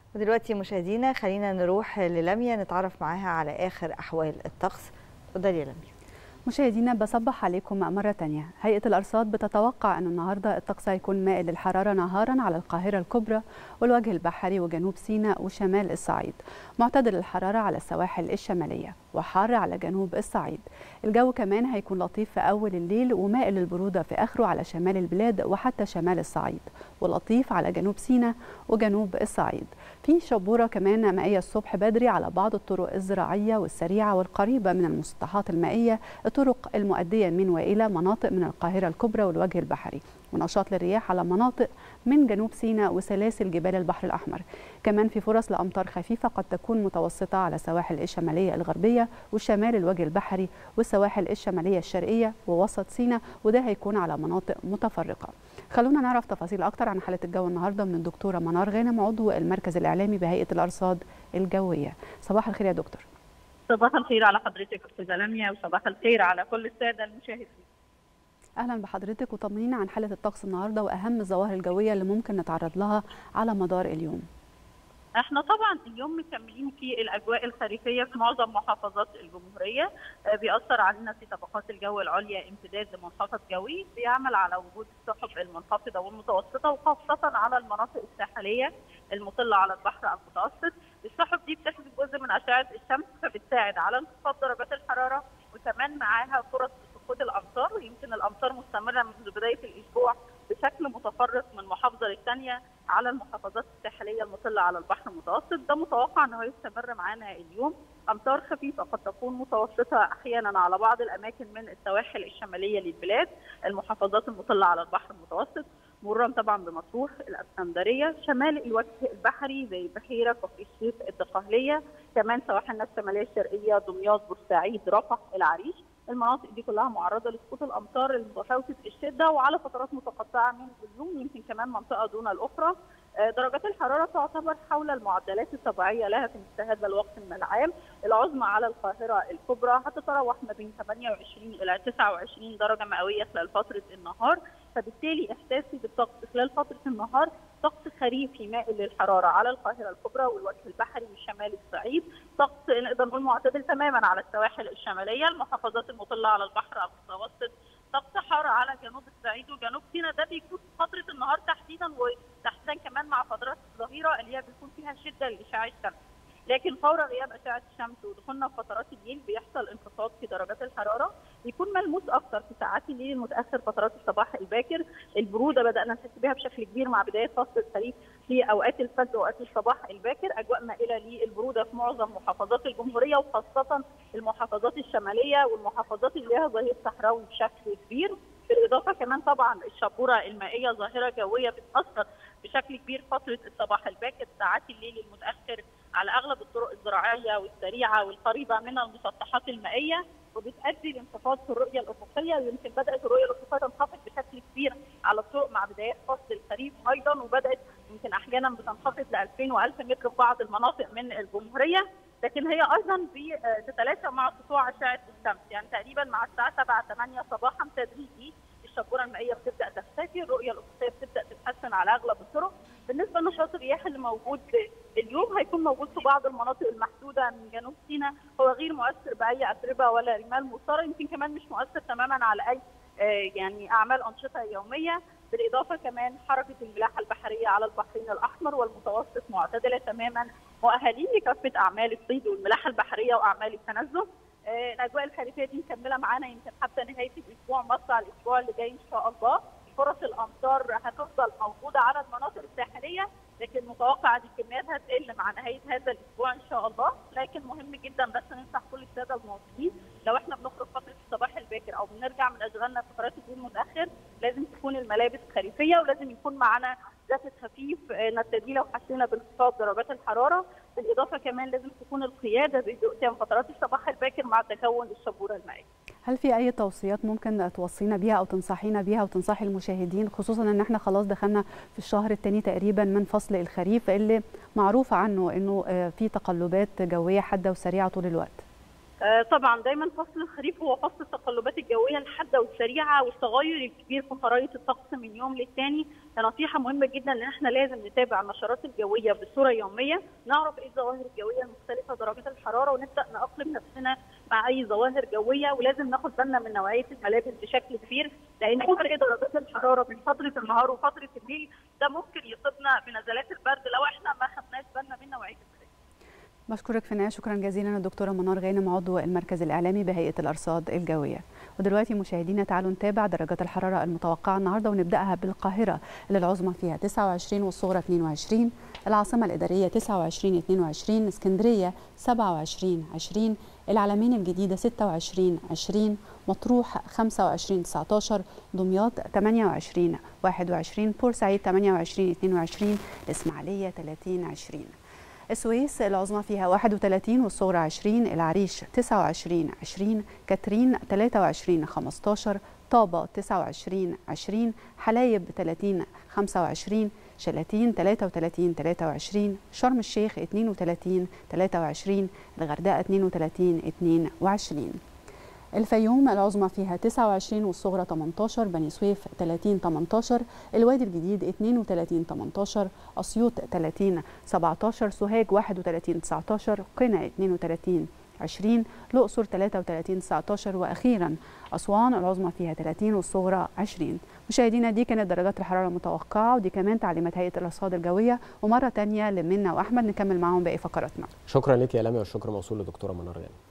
ودلوقتي مشاهدينا خلينا نروح للميا نتعرف معاها على آخر أحوال الطقس اتفضلي يا لميا مشاهدينا بصبح عليكم مرة تانية هيئة الأرصاد بتتوقع أن النهاردة الطقس هيكون مائل للحرارة نهارا على القاهرة الكبرى والوجه البحري وجنوب سيناء وشمال الصعيد معتدل الحرارة على السواحل الشمالية وحار على جنوب الصعيد الجو كمان هيكون لطيف في أول الليل ومائل للبرودة في آخره على شمال البلاد وحتى شمال الصعيد ولطيف على جنوب سيناء وجنوب الصعيد في شبورة كمان مائية الصبح بدري على بعض الطرق الزراعية والسريعة والقريبة من المسطحات المائية الطرق المؤدية من وإلى مناطق من القاهرة الكبرى والوجه البحري ونشاط للرياح على مناطق من جنوب سيناء وسلاسل جبال البحر الأحمر كمان في فرص لأمطار خفيفة قد تكون متوسطة على السواحل الشمالية الغربية وشمال الوجه البحري والسواحل الشمالية الشرقية ووسط سيناء وده هيكون على مناطق متفرقة خلونا نعرف تفاصيل أكتر عن حالة الجو النهاردة من الدكتورة منار غانم عضو المركز الإعلامي بهيئة الأرصاد الجوية صباح الخير يا دكتور صباح الخير على حضرتك استاذه لميا وصباح الخير على كل الساده المشاهدين اهلا بحضرتك وطمنينا عن حاله الطقس النهارده واهم الظواهر الجويه اللي ممكن نتعرض لها على مدار اليوم احنا طبعا اليوم مكملين في الاجواء الخريفيه في معظم محافظات الجمهوريه بيأثر علينا في طبقات الجو العليا امتداد لمنخفض جوي بيعمل علل وجود السحب المنخفضه والمتوسطه وخاصه على المناطق الساحليه المطله على البحر المتوسط السحب دي بتحمل جزء من اشعه الشمس فبتساعد على انخفاض درجات الحراره وكمان معاها فرص سقوط الامطار ويمكن الامطار مستمره منذ بدايه الاسبوع بشكل متفرق من محافظه للثانيه على المحافظات الساحليه المطله على البحر المتوسط ده متوقع انه يستمر معانا اليوم امطار خفيفه قد تكون متوسطه احيانا على بعض الاماكن من السواحل الشماليه للبلاد المحافظات المطله على البحر المتوسط مرورا طبعا بمطروح الاسكندريه شمال الوجه البحري زي بحيره كفر الشيخ الدقهليه كمان سواحلنا الشماليه الشرقيه دمياط بورسعيد رفح العريش المناطق دي كلها معرضه لسقوط الامطار المتفاوته الشده وعلى فترات متقطعه من اليوم يمكن كمان منطقه دون الاخرى درجات الحراره تعتبر حول المعدلات الطبيعيه لها في مثل هذا الوقت من العام العظمى على القاهره الكبرى هتتراوح ما بين 28 الى 29 درجه مئويه خلال فتره النهار فبالتالي احساسي بالطقس خلال فتره النهار طقس خريفي مائل للحراره على القاهره الكبرى والوجه البحري وشمال الصعيد طقس نقدر نقول معتدل تماما علل السواحل الشماليه المحافظات المطله على البحر المتوسط طقس حار على جنوب الصعيد وجنوب سيناء ده بيكون فتره النهار تحديدا وتحديدا كمان مع فترات الظهيره اللي هي بيكون فيها شده لاشعاع الشمس لكن فور غياب اشعه الشمس ودخولنا في فترات الليل بيحصل انخفاض في درجات الحراره بيكون ملموس اكثر في ساعات الليل المتاخر فترات الصباح الباكر البروده بدانا نحس بها بشكل كبير مع بدايه فصل الخريف في اوقات الفجر واوقات الصباح الباكر اجواء مائله للبروده في معظم محافظات الجمهوريه وخاصه المحافظات الشماليه والمحافظات اللي لها ظهير صحراوي بشكل كبير بالاضافه كمان طبعا الشبوره المائيه ظاهره جويه بتاثر بشكل كبير فتره الصباح الباكر ساعات الليل المتاخر على اغلب الطرق الزراعيه والسريعه والقريبه من المسطحات المائيه وبتؤدي لانخفاض في الرؤيه الافقيه ويمكن بدات الرؤيه الافقيه تنخفض بشكل كبير على الطرق مع بدايات فصل الخريف ايضا وبدات يمكن احيانا بتنخفض ل 2000 و1000 متر في بعض المناطق من الجمهوريه لكن هي ايضا بتتلاشى مع سطوع اشعه الشمس يعني تقريبا مع الساعه 7 8 صباحا تدريجي الشبوره المائيه بتبدا تختفي الرؤيه الافقيه بتبدا تتحسن على اغلب الطرق بالنسبه لنشاط الرياح اللي موجود اليوم هيكون موجود في بعض المناطق المحدوده من جنوب سيناء هو غير مؤثر باي اتربه ولا رمال مثاره يمكن كمان مش مؤثر تماما على اي يعني اعمال انشطه يوميه بالاضافه كمان حركه الملاحه البحريه على البحرين الاحمر والمتوسط معتدله تماما مؤهلين لكافه اعمال الصيد والملاحه البحريه واعمال التنزه الاجواء الخريفيه دي مكمله معانا يمكن حتى نهايه الاسبوع مصر الاسبوع اللي جاي ان شاء الله فرص الامطار هتفضل موجوده على المناطق الساحليه لكن متوقع ان الكميات هتقل مع نهايه هذا الاسبوع ان شاء الله لكن مهم جدا بس ننصح كل الساده المواطنين لو احنا بنخرج فتره الصباح الباكر او بنرجع من اشغالنا فترات الليل المتاخر لازم تكون الملابس خريفيه ولازم يكون معانا جاكيت خفيف نبتدي لو حسينا بانخفاض درجات الحراره بالاضافه كمان لازم تكون القياده بهدوء فترات الصباح الباكر مع تكون الشبوره المائيه هل في اي توصيات ممكن توصينا بيها او تنصحينا بيها وتنصحي المشاهدين خصوصا ان احنا خلاص دخلنا في الشهر الثاني تقريبا من فصل الخريف اللي معروف عنه انه في تقلبات جويه حاده وسريعه طول الوقت طبعا دايما فصل الخريف هو فصل التقلبات الجويه الحاده والسريعه والتغير الكبير في خرائط الطقس من يوم للتاني نصيحه مهمه جدا ان احنا لازم نتابع النشرات الجويه بصوره يوميه نعرف ايه الظواهر الجويه المختلفه درجات الحراره ونبدا نأقلم نفسنا مع اي ظواهر جويه ولازم ناخد بالنا من نوعيه الملابس بشكل كبير لان فرق درجات الحراره بين فتره النهار وفتره الليل ده ممكن يصيبنا بنزلات البرد لو احنا ما خدناش بالنا من نوعيه الملابس بشكرك في النهايه شكرا جزيلا الدكتوره منار غانم عضو المركز الاعلامي بهيئه الارصاد الجويه ودلوقتي مشاهدينا تعالوا نتابع درجات الحراره المتوقعه النهارده ونبداها بالقاهره اللي العظمى فيها 29 والصغرى 22 العاصمه الاداريه 29 22 اسكندريه 27 20 العلمين الجديده 26 20 مطروح 25 19 دمياط 28 21 بورسعيد 28 22 الاسماعيليه 30 20 السويس العظمى فيها 31 والصغرى 20 العريش 29 20 كاترين 23 15 طابة 29 20 حلايب 30 25 شلاتين 33 23 شرم الشيخ 32 23 الغردقة 32 22 الفيوم العظمى فيها 29 والصغرى 18 بني سويف 30 18 الوادي الجديد 32 18 اسيوط 30 17 سوهاج 31 19 قنا 32 20 الأقصر 33 19 وأخيرا أسوان العظمى فيها 30 والصغرى 20 مشاهدينا دي كانت درجات الحرارة المتوقعة ودي كمان تعليمات هيئة الأرصاد الجوية ومرة تانية لمنا وأحمد نكمل معاهم باقي فقراتنا شكرا لك يا لمي والشكر موصول لدكتورة منار غانم